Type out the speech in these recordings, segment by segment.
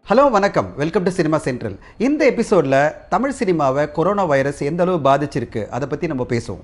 hello வணக்கம் welcome to cinema central இந்த எபிசோடில் தமிழ் சினிமாவை கொரோனா வைரஸ் எந்த அளவு பாதிச்சிருக்கு அதை பற்றி நம்ம பேசுவோம்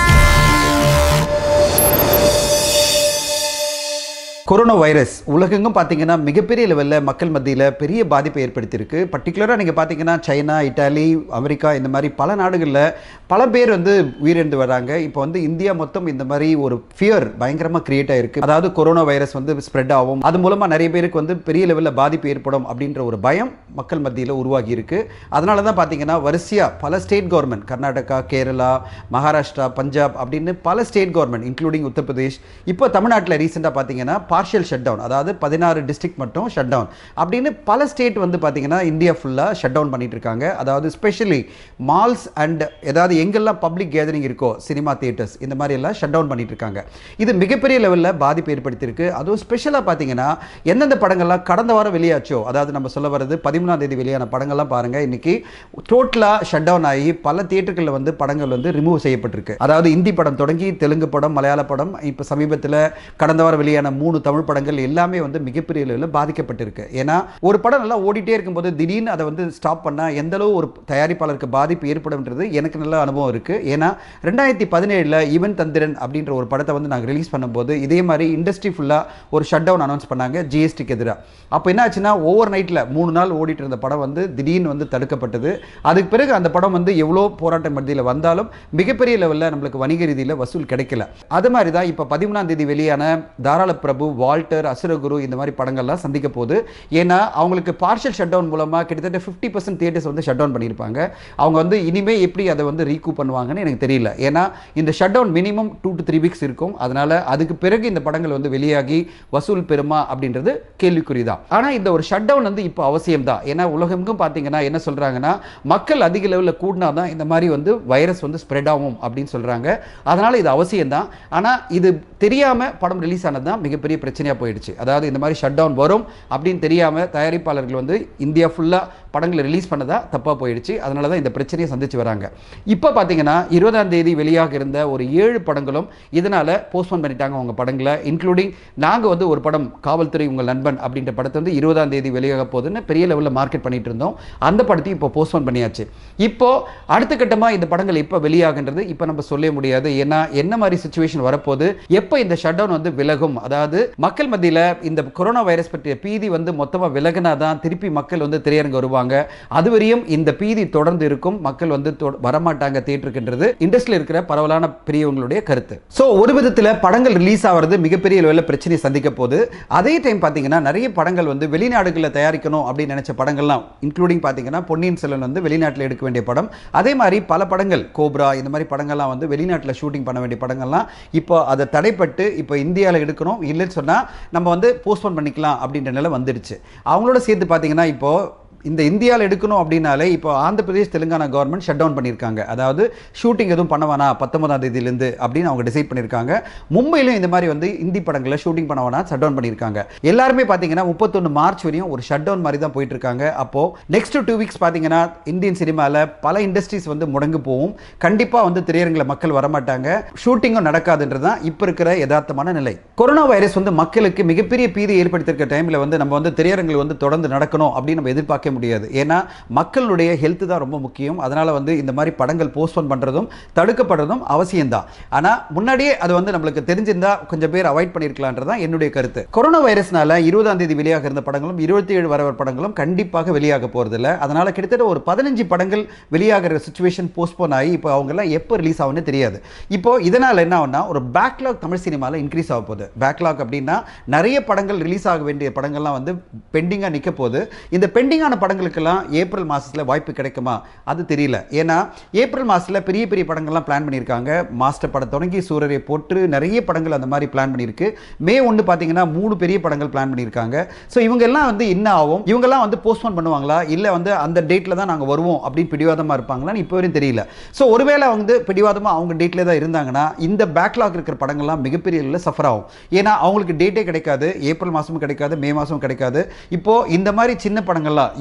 கொரோனா வைரஸ் உலகெங்கும் பார்த்தீங்கன்னா மிகப்பெரிய லெவலில் மக்கள் மத்தியில் பெரிய பாதிப்பை ஏற்படுத்தியிருக்கு பர்டிகுலராக நீங்கள் பார்த்தீங்கன்னா சைனா இட்டாலி அமெரிக்கா இந்த மாதிரி பல நாடுகளில் பல பேர் வந்து உயிரிழந்து வராங்க இப்போ வந்து இந்தியா மொத்தம் இந்த மாதிரி ஒரு ஃபியர் பயங்கரமாக கிரியேட் ஆயிருக்கு அதாவது கொரோனா வைரஸ் வந்து ஸ்ப்ரெட் ஆகும் அது மூலமாக நிறைய பேருக்கு வந்து பெரிய லெவலில் பாதிப்பு ஏற்படும் அப்படின்ற ஒரு பயம் மக்கள் மத்தியில் உருவாகி இருக்கு அதனால தான் பார்த்தீங்கன்னா வரிசையாக பல ஸ்டேட் கவர்மெண்ட் கர்நாடகா கேரளா மகாராஷ்டிரா பஞ்சாப் அப்படின்னு பல ஸ்டேட் கவர்மெண்ட் இன்க்ளூடிங் உத்தரப்பிரதேஷ் இப்போ தமிழ்நாட்டில் ரீசெண்டாக பார்த்தீங்கன்னா பார்ஷியல் ஷட் டவுன் அதாவது பதினாறு டிஸ்ட்ரிக்ட் மட்டும் ஷட் டவுன் அப்படின்னு பல ஸ்டேட் வந்து பார்த்தீங்கன்னா இந்தியா ஃபுல்லாக ஷட் டவுன் பண்ணிட்டு இருக்காங்க அதாவது ஸ்பெஷலி மால்ஸ் அண்ட் ஏதாவது எங்கெல்லாம் பப்ளிக் கேதரிங் இருக்கோ சினிமா தியேட்டர்ஸ் இந்த மாதிரி எல்லாம் ஷட் டவுன் பண்ணிட்டு இருக்காங்க இது மிகப்பெரிய லெவலில் பாதிப்பு ஏற்படுத்தியிருக்கு அதுவும் ஸ்பெஷலாக பார்த்தீங்கன்னா எந்தெந்த படங்கள்லாம் கடந்த வாரம் வெளியாச்சோ அதாவது நம்ம சொல்ல வர்றது பதிமூணாம் தேதி வெளியான படங்கள்லாம் பாருங்கள் இன்னைக்கு டோட்டலாக ஷட் டவுன் ஆகி பல தியேட்டர்களில் வந்து படங்கள் வந்து ரிமூவ் செய்யப்பட்டிருக்கு அதாவது இந்தி படம் தொடங்கி தெலுங்கு படம் மலையாள படம் இப்போ சமீபத்தில் கடந்த வாரம் வெளியான மூணு தமிழ் படங்கள் எல்லாமே வந்து மிகப்பெரிய அளவில் பாதிக்கப்பட்டிருக்கு ஏன்னா ஒரு படம் நல்லா ஓடிட்டே இருக்கும்போது திடீர்னு அதை வந்து ஸ்டாப் பண்ணால் எந்த அளவு ஒரு தயாரிப்பாளருக்கு பாதிப்பு ஏற்படும்ன்றது எனக்கு நல்ல அனுபவம் இருக்குது ஏன்னா ரெண்டாயிரத்தி பதினேழில் ஈவன் தந்திரன் அப்படின்ற ஒரு படத்தை வந்து நாங்கள் ரிலீஸ் பண்ணும்போது இதே மாதிரி இண்டஸ்ட்ரி ஃபுல்லாக ஒரு ஷட் டவுன் அனௌன்ஸ் பண்ணாங்க ஜிஎஸ்டிக்கு எதிராக அப்போ என்ன ஆச்சுன்னா ஓவர் நைட்டில் மூணு நாள் ஓடிட்டு இருந்த படம் வந்து திடீர்னு வந்து தடுக்கப்பட்டது அதுக்கு பிறகு அந்த படம் வந்து எவ்வளோ போராட்டம் மத்தியில் வந்தாலும் மிகப்பெரிய லெவலில் நம்மளுக்கு வணிக ரீதியில் வசூல் கிடைக்கல அது மாதிரி தான் இப்போ பதிமூணாம் தேதி வெளியான தாராள பிரபு வால்டர் அசுரகுரு இந்த மாதிரி படங்கள்லாம் சந்திக்க போகுது ஏன்னா அவங்களுக்கு பார்ஷியல் ஷட் டவுன் மூலமாக கிட்டத்தட்ட ஃபிஃப்டி பர்சன்ட் தியேட்டர்ஸ் வந்து ஷட் டவுன் பண்ணியிருப்பாங்க அவங்க வந்து இனிமே எப்படி அதை வந்து ரீகூ பண்ணுவாங்கன்னு எனக்கு தெரியல ஏன்னா இந்த shutdown minimum two to three weeks இருக்கும் அதனால அதுக்கு பிறகு இந்த படங்கள் வந்து வெளியாகி வசூல் பெறுமா அப்படின்றது கேள்விக்குறி தான் ஆனால் இந்த ஒரு ஷட் டவுன் வந்து இப்போ அவசியம் தான் ஏன்னா உலகெங்கும் பார்த்தீங்கன்னா என்ன சொல்கிறாங்கன்னா மக்கள் அதிக லெவலில் கூடினா தான் இந்த மாதிரி வந்து வைரஸ் வந்து ஸ்ப்ரெட் ஆகும் அப்படின்னு சொல்கிறாங்க அதனால் இது அவசியம் தான் ஆனால் இது தெரியாமல் படம் ரிலீஸ் ஆனது தான் மிகப்பெரிய பிரச்சனையாக போயிடுச்சு அதாவது இந்த மாதிரி ஷட் டவுன் வரும் அப்படின்னு தெரியாமல் தயாரிப்பாளர்கள் வந்து இந்தியா ஃபுல்லாக படங்களை ரிலீஸ் பண்ணதா தப்பாக போயிடுச்சு அதனால தான் இந்த பிரச்சனையை சந்திச்சு வராங்க இப்போ பார்த்தீங்கன்னா இருபதாம் தேதி வெளியாக இருந்த ஒரு ஏழு படங்களும் இதனால் போஸ்ட்போன் பண்ணிட்டாங்க அவங்க படங்களை இன்க்ளூடிங் நாங்கள் வந்து ஒரு படம் காவல்துறை உங்கள் நண்பன் அப்படின்ற படத்தை வந்து இருபதாம் தேதி வெளியாக போகுதுன்னு பெரிய லெவலில் மார்க்கெட் பண்ணிட்டு இருந்தோம் அந்த படத்தையும் இப்போ போஸ்ட்போன் பண்ணியாச்சு இப்போ அடுத்த கட்டமாக இந்த படங்கள் எப்போ வெளியாகுன்றது இப்போ நம்ம சொல்ல முடியாது ஏன்னா என்ன மாதிரி சுச்சுவேஷன் வரப்போகுது எப்போ இந்த ஷட் டவுன் வந்து விலகும் அதாவது மக்கள் மத்தியில் இந்த கொரோனா வைரஸ் பற்றிய பீதி வந்து மொத்தமாக விலகினா தான் திருப்பி மக்கள் வந்து திரையரங்கு வருவாங்க அதுவரையும் இந்த பீதி தொடர்ந்து இருக்கும் மக்கள் வந்து தொ- வரமாட்டாங்க தேட்டருக்குன்றது இண்டஸ்ட்ரியில் இருக்கிற பரவலான பெரியவங்களுடைய கருத்து ஸோ ஒரு விதத்தில் படங்கள் ரிலீஸ் ஆகிறது மிகப்பெரிய லெவலில் பிரச்சனையை சந்திக்க போகுது அதே டைம் பார்த்தீங்கன்னா நிறைய படங்கள் வந்து வெளிநாடுகளில் தயாரிக்கணும் அப்படின்னு நினைச்ச படங்கள்லாம் இன்க்ளூடிங் பார்த்தீங்கன்னா பொன்னியின் செல்வன் வந்து வெளிநாட்டில் எடுக்க வேண்டிய படம் அதே மாதிரி பல படங்கள் கோப்ரா இந்த மாதிரி படங்கள்லாம் வந்து வெளிநாட்டில் ஷூட்டிங் பண்ண வேண்டிய படங்கள்லாம் இப்போ அதை தடைப்பட்டு இப்போ இந்தியாவில் எடுக்கணும் இல்லைன்னு சொன்னால் நம்ம வந்து போஸ்ட்போன் பண்ணிக்கலாம் அப்படின்ற நிலை வந்துடுச்சு அவங்களோட சேர்த்து பார்த்தீங்கன்னா இப்போ இந்த இந்தியாவில் எடுக்கணும் அப்படின்னாலே இப்போ Andhra Pradesh Telangana government shut down பண்ணியிருக்காங்க அதாவது ஷூட்டிங் எதுவும் பண்ண வேணாம் பத்தொன்பதாம் தேதியிலேருந்து அப்படின்னு அவங்க டிசைட் பண்ணியிருக்காங்க மும்பையிலும் இந்த மாதிரி வந்து இந்தி படங்களை ஷூட்டிங் பண்ண வேணாம் ஷட் டவுன் பண்ணியிருக்காங்க எல்லாருமே பார்த்தீங்கன்னா முப்பத்தொன்று மார்ச் வரையும் ஒரு ஷட் டவுன் மாதிரி தான் போயிட்டு இருக்காங்க அப்போ நெக்ஸ்ட் டூ வீக்ஸ் பார்த்தீங்கன்னா இந்தியன் சினிமாவில் பல இண்டஸ்ட்ரீஸ் வந்து முடங்கு போகும் கண்டிப்பாக வந்து திரையரங்கில் மக்கள் வரமாட்டாங்க ஷூட்டிங்கும் நடக்காதுன்றது தான் இப்போ இருக்கிற யதார்த்தமான நிலை கொரோனா வைரஸ் வந்து மக்களுக்கு மிகப்பெரிய பீதி ஏற்படுத்தியிருக்க டைமில் வந்து நம்ம வந்து திரையரங்கில் வந்து தொடர்ந்து நடக்கணும் அப்படின்னு நம்ம எதிர்பார்க்க முடியாது ஏன்னா மக்களுடைய ஹெல்த் தான் ரொம்ப முக்கியம் அதனால் வந்து இந்த மாதிரி படங்கள் போஸ்ட்போன் பண்ணுறதும் தடுக்கப்படுறதும் அவசியம்தான் ஆனால் முன்னாடியே அது வந்து நம்மளுக்கு தெரிஞ்சிருந்தா கொஞ்சம் பேர் அவாய்ட் பண்ணியிருக்கலான்றது தான் என்னுடைய கருத்து கொரோனா வைரஸ்னால இருபதாம் தேதி வெளியாக இருந்த படங்களும் இருபத்தி ஏழு வர படங்களும் கண்டிப்பாக வெளியாக போகிறதில்ல அதனால் கிட்டத்தட்ட ஒரு பதினஞ்சு படங்கள் வெளியாகிற சுச்சுவேஷன் போஸ்ட்போன் ஆகி இப்போ அவங்கெல்லாம் எப்போ ரிலீஸ் ஆகும்னு தெரியாது இப்போ இதனால் என்ன ஆகும்னா ஒரு பேக்லாக் தமிழ் சினிமாவில் இன்க்ரீஸ் ஆக போகுது பேக்லாக் அப்படின்னா நிறைய படங்கள் ரிலீஸ் ஆக வேண்டிய படங்கள்லாம் வந்து பெண்டிங்காக நிற்க போகுது இந்த பெண்டிங்கான படங்களுக்கெல்லாம் ஏப்ரல் மாதத்தில் வாய்ப்பு கிடைக்குமா அது தெரியல ஏன்னா ஏப்ரல் மாதத்தில் பெரிய பெரிய படங்கள்லாம் பிளான் பண்ணியிருக்காங்க மாஸ்டர் படம் தொடங்கி சூரரை போட்டு நிறைய படங்கள் அந்த மாதிரி பிளான் பண்ணியிருக்கு மே ஒன்று பார்த்தீங்கன்னா மூணு பெரிய படங்கள் பிளான் பண்ணியிருக்காங்க ஸோ இவங்க எல்லாம் வந்து என்ன ஆகும் இவங்கெல்லாம் வந்து போஸ்ட்போன் பண்ணுவாங்களா இல்லை வந்து அந்த டேட்டில் தான் நாங்கள் வருவோம் அப்படின்னு பிடிவாதமாக இருப்பாங்களான்னு இப்போ வரையும் தெரியல ஸோ ஒருவேளை வந்து பிடிவாதமாக அவங்க டேட்டில் தான் இருந்தாங்கன்னா இந்த பேக்லாக் இருக்கிற படங்கள்லாம் மிகப்பெரிய அளவில் சஃபர் ஆகும் ஏன்னா அவங்களுக்கு டேட்டே கிடைக்காது ஏப்ரல் மாதமும் கிடைக்காது மே மாதமும் கிடைக்காது இப்போ இந்த மாதிரி சின்ன படங்கள்லாம்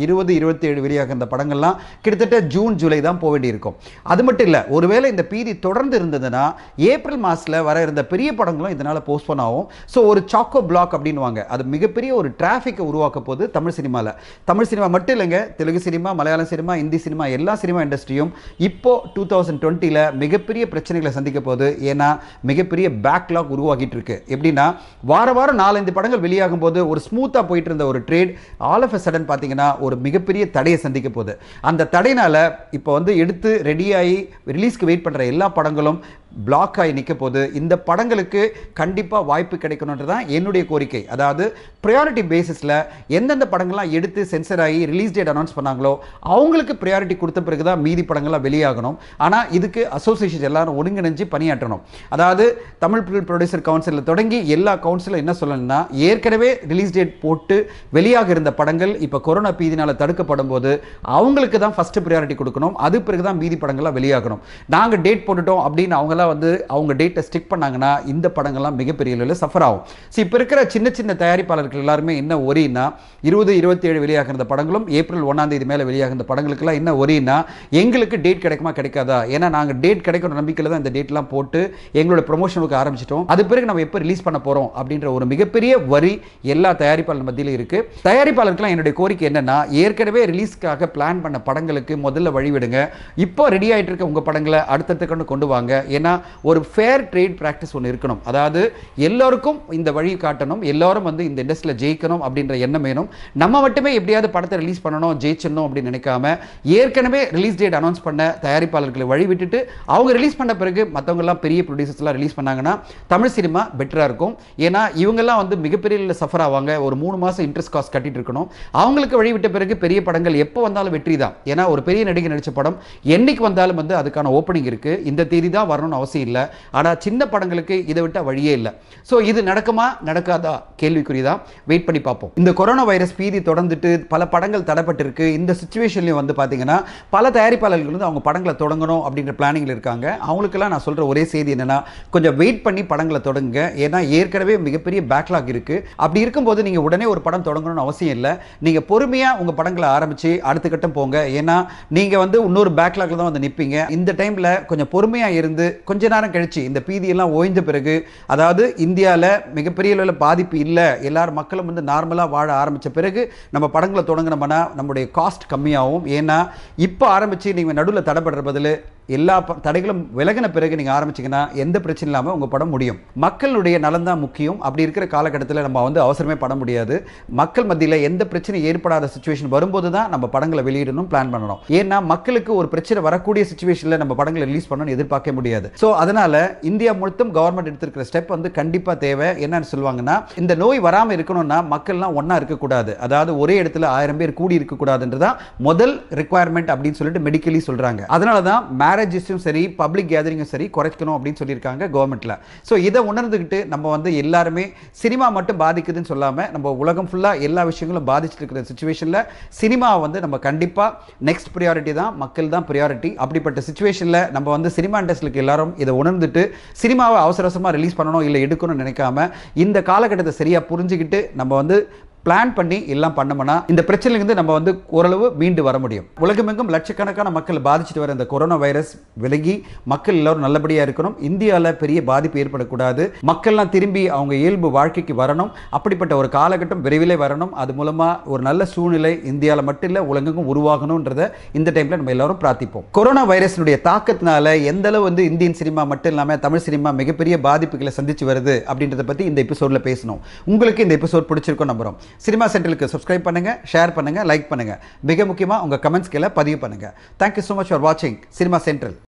இருபது இருபத்தி ஏழு வெளியாக இந்த படங்கள்லாம் கிட்டத்தட்ட ஜூன் ஜூலை தான் போக வேண்டியிருக்கும் அது மட்டும் இல்லை ஒருவேளை இந்த பீதி தொடர்ந்து இருந்ததுன்னா ஏப்ரல் மாதத்தில் வர இருந்த பெரிய படங்களும் இதனால் போஸ்ட்போன் ஆகும் ஸோ ஒரு சாக்கோ பிளாக் அப்படின்னுவாங்க அது மிகப்பெரிய ஒரு டிராஃபிக்கை உருவாக்க போகுது தமிழ் சினிமாவில் தமிழ் சினிமா மட்டும் இல்லைங்க Telugu cinema Malayalam cinema Hindi cinema எல்லா சினிமா இண்டஸ்ட்ரியும் இப்போ டூ தௌசண்ட் டுவெண்ட்டியில் மிகப்பெரிய பிரச்சனைகளை சந்திக்க போகுது ஏன்னா மிகப்பெரிய பேக்லாக் உருவாகிட்டு இருக்கு எப்படின்னா வார வாரம் நாலஞ்சு படங்கள் வெளியாகும் போது ஒரு ஸ்மூத்தாக போயிட்டு இருந்த ஒரு trade all of a sudden பார்த்தீங்கன்னா ஒரு மிகப்பெரிய தடையை சந்திக்க போகுது அந்த தடையினால இப்போ வந்து எடுத்து ரெடியாகி ரிலீஸ்க்கு வெயிட் பண்ணுற எல்லா படங்களும் பிளாக் ஆகி நிற்க போது இந்த படங்களுக்கு கண்டிப்பாக வாய்ப்பு கிடைக்கணுன்றது தான் என்னுடைய கோரிக்கை அதாவது ப்ரையாரிட்டி பேசிஸில் எந்தெந்த படங்கள்லாம் எடுத்து சென்சர் ஆகி ரிலீஸ் டேட் அனௌன்ஸ் பண்ணாங்களோ அவங்களுக்கு ப்ரையாரிட்டி கொடுத்த பிறகு தான் மீதி படங்கள்லாம் வெளியாகணும் ஆனால் இதுக்கு அசோசியேஷன் எல்லாரும் ஒருங்கிணைஞ்சு பணியாற்றணும் அதாவது தமிழ் ப்ரொடியூசர் கவுன்சிலில் தொடங்கி எல்லா கவுன்சிலும் என்ன சொல்லணும்னா ஏற்கனவே ரிலீஸ் டேட் போட்டு வெளியாக இருந்த படங்கள் இப்போ கொரோனா பீதினால் தடுக்கப்படும் போது அவங்களுக்கு தான் ஃபஸ்ட்டு ப்ரையாரிட்டி கொடுக்கணும் அது பிறகு தான் மீதி படங்கள்லாம் வெளியாகணும் நாங்கள் டேட் போட்டுட்டோம் அப்படின்னு அவங்கெல்லாம் வந்து அவங்க டேட்டை ஸ்டிக் பண்ணாங்கன்னா இந்த படங்கள்லாம் மிகப்பெரிய அளவில் சஃபர் ஆகும் ஸோ இப்போ இருக்கிற சின்ன சின்ன தயாரிப்பாளர்கள் எல்லாருமே என்ன ஒரின்னா இருபது இருபத்தி ஏழு வெளியாகிற படங்களும் ஏப்ரல் ஒன்றாம் தேதி மேலே வெளியாகிற படங்களுக்கெல்லாம் என்ன ஒரின்னா எங்களுக்கு டேட் கிடைக்குமா கிடைக்காதா ஏன்னா நாங்கள் டேட் கிடைக்கிற நம்பிக்கையில் தான் இந்த டேட்லாம் போட்டு எங்களோட ப்ரொமோஷனுக்கு ஆரம்பிச்சிட்டோம் அது பிறகு நம்ம எப்போ ரிலீஸ் பண்ண போகிறோம் அப்படின்ற ஒரு மிகப்பெரிய வரி எல்லா தயாரிப்பாளர் மத்தியில் இருக்குது தயாரிப்பாளருக்குலாம் என்னுடைய கோரிக்கை என்னன்னா ஏற்கனவே ரிலீஸ்க்காக பிளான் பண்ண படங்களுக்கு முதல்ல வழிவிடுங்க இப்போ ரெடி ஆகிட்டு இருக்க உங்கள் படங்களை அடுத்தடுத்து கொண்டு கொண்டு வாங்க ஏன்னா ஒரு ஃபேர் ட்ரேட் ப்ராக்டிஸ் ஒன்று இருக்கணும் அதாவது எல்லோருக்கும் இந்த வழி காட்டணும் எல்லாரும் வந்து இந்த இண்டஸ்ட்ரியில் ஜெயிக்கணும் அப்படின்ற எண்ணம் வேணும் நம்ம மட்டுமே எப்படியாவது படத்தை ரிலீஸ் பண்ணணும் ஜெயிச்சிடணும் அப்படின்னு நினைக்காம ஏற்கனவே ரிலீஸ் டேட் அனௌன்ஸ் பண்ண தயாரிப்பாளர்களை வழி விட்டுட்டு அவங்க ரிலீஸ் பண்ண பிறகு மற்றவங்கெல்லாம் பெரிய ப்ரொடியூசர்ஸ்லாம் ரிலீஸ் பண்ணாங்கன்னா தமிழ் சினிமா பெட்டராக இருக்கும் ஏன்னா இவங்கெல்லாம் வந்து மிகப்பெரிய சஃபர் ஆவாங்க ஒரு மூணு மாதம் இன்ட்ரெஸ்ட் காஸ்ட் கட்டிட்டு இருக்கணும் அவங்களுக்கு வழி விட்ட பிறகு பெரிய படங்கள் எப்போ வந்தாலும் வெற்றி தான் ஏன்னா ஒரு பெரிய நடிகை நடித்த படம் என்னைக்கு வந்தாலும் வந்து அதுக்கான ஓப்பனிங் இருக்குது இந்த தேதி தான் வரணும்னு அவசியம் இல்லை ஆனால் சின்ன படங்களுக்கு இதை விட்டால் வழியே இல்லை ஸோ இது நடக்குமா நடக்காதா கேள்விக்குறி தான் வெயிட் பண்ணி பார்ப்போம் இந்த கொரோனா வைரஸ் பீதி தொடர்ந்துட்டு பல படங்கள் தடைப்பட்டிருக்கு இந்த சுச்சுவேஷன்லையும் வந்து பார்த்தீங்கன்னா பல தயாரிப்பாளர்கள் வந்து அவங்க படங்களை தொடங்கணும் அப்படின்ற பிளானிங்கில் இருக்காங்க அவங்களுக்கெல்லாம் நான் சொல்கிற ஒரே செய்தி என்னென்னா கொஞ்சம் வெயிட் பண்ணி படங்களை தொடங்குங்க ஏன்னா ஏற்கனவே மிகப்பெரிய பேக்லாக் இருக்குது அப்படி இருக்கும்போது நீங்கள் உடனே ஒரு படம் தொடங்கணும்னு அவசியம் இல்லை நீங்கள் பொறுமையாக உங்கள் படங்களை ஆரம்பித்து அடுத்த கட்டம் போங்க ஏன்னா நீங்கள் வந்து இன்னொரு பேக்லாக்ல தான் வந்து நிற்பீங்க இந்த டைமில் கொஞ்சம் பொறுமையாக இருந்து கொஞ்ச நேரம் கழிச்சு இந்த பீதியெல்லாம் ஓய்ந்த பிறகு அதாவது இந்தியாவில் மிகப்பெரிய அளவில் பாதிப்பு இல்லை எல்லாரும் மக்களும் வந்து நார்மலாக வாழ ஆரம்பித்த பிறகு நம்ம படங்களை தொடங்கினோம்னா நம்முடைய காஸ்ட் கம்மியாகும் ஏன்னா இப்போ ஆரம்பித்து நீங்கள் நடுவில் தடைப்படுற பதில் எல்லா ப- தடைகளும் விலகின பிறகு நீங்கள் ஆரம்பிச்சீங்கன்னா எந்த பிரச்சனை இல்லாமல் உங்கள் படம் முடியும் மக்களுடைய நலன் தான் முக்கியம் அப்படி இருக்கிற காலகட்டத்தில் நம்ம வந்து அவசரமே பட முடியாது மக்கள் மத்தியில் எந்த பிரச்சனை ஏற்படாத சுச்சுவேஷன் வரும்போது தான் நம்ம படங்களை வெளியிடணும் பிளான் பண்ணணும் ஏன்னா மக்களுக்கு ஒரு பிரச்சனை வரக்கூடிய சுச்சுவேஷனில் நம்ம படங்களை ரிலீஸ் பண்ணணும்னு எதிர்பார்க்க முடியாது ஸோ அதனால இந்தியா முழுத்தும் கவர்மெண்ட் எடுத்திருக்கிற ஸ்டெப் வந்து கண்டிப்பாக தேவை என்னன்னு சொல்லுவாங்கன்னா இந்த நோய் வராமல் இருக்கணும்னா மக்கள்லாம் ஒன்றா இருக்கக்கூடாது அதாவது ஒரே இடத்துல ஆயிரம் பேர் கூடி இருக்கக்கூடாதுன்றதான் முதல் ரெக்குவயர்மெண்ட் அப்படின்னு சொல்லிட்டு மெடிக்கலி சொல்கிறாங்க அதனால தான் மேரேஜஸும் சரி பப்ளிக் கேதரிங்கும் சரி குறைக்கணும் அப்படின்னு சொல்லியிருக்காங்க கவர்மெண்ட்டில் ஸோ இதை உணர்ந்துக்கிட்டு நம்ம வந்து எல்லாருமே சினிமா மட்டும் பாதிக்குதுன்னு சொல்லாமல் நம்ம உலகம் ஃபுல்லாக எல்லா விஷயங்களும் பாதிச்சுட்டு இருக்கிற சுச்சுவேஷனில் சினிமாவை வந்து நம்ம கண்டிப்பாக நெக்ஸ்ட் ப்ரியாரிட்டி தான் மக்கள் தான் ப்ரியாரிட்டி அப்படிப்பட்ட சுச்சுவேஷனில் நம்ம வந்து சினிமா இண்டஸ்ட்ரிக்கு எல்லாரும் இதை உணர்ந்துட்டு சினிமாவை அவசர அவசரமாக ரிலீஸ் பண்ணணும் இல்லை எடுக்கணும்னு நினைக்காம இந்த காலகட்டத்தை சரியாக புரிஞ்சுக்கிட்டு நம்ம வந்து பிளான் பண்ணி எல்லாம் பண்ணோம்னா இந்த பிரச்சனையிலிருந்து நம்ம வந்து ஓரளவு மீண்டு வர முடியும் உலகமெங்கும் லட்சக்கணக்கான மக்கள் பாதிச்சுட்டு வர இந்த கொரோனா வைரஸ் விலகி மக்கள் எல்லாரும் நல்லபடியாக இருக்கணும் இந்தியாவில் பெரிய பாதிப்பு ஏற்படக்கூடாது மக்கள்லாம் திரும்பி அவங்க இயல்பு வாழ்க்கைக்கு வரணும் அப்படிப்பட்ட ஒரு காலகட்டம் விரைவிலே வரணும் அது மூலமாக ஒரு நல்ல சூழ்நிலை இந்தியாவில் மட்டும் இல்லை உலகெங்கும் உருவாகணுன்றத இந்த டைமில் நம்ம எல்லாரும் பிரார்த்திப்போம் கொரோனா வைரஸினுடைய தாக்கத்தினால எந்த அளவு வந்து இந்தியன் சினிமா மட்டும் இல்லாமல் தமிழ் சினிமா மிகப்பெரிய பாதிப்புகளை சந்திச்சு வருது அப்படின்றத பற்றி இந்த எபிசோடில் பேசணும் உங்களுக்கு இந்த எபிசோட் பிடிச்சிருக்கும் நம்புறோம் சினிமா சென்ட்ரலுக்கு சப்ஸ்கிரைப் பண்ணுங்க ஷேர் பண்ணுங்க லைக் பண்ணுங்க மிக முக்கியமாக உங்கள் கமெண்ட்ஸ் கீழே பதிவு பண்ணுங்க தேங்க்யூ ஸோ மச் ஃபார் வாட்சிங் சினிமா சென்ட்ரல்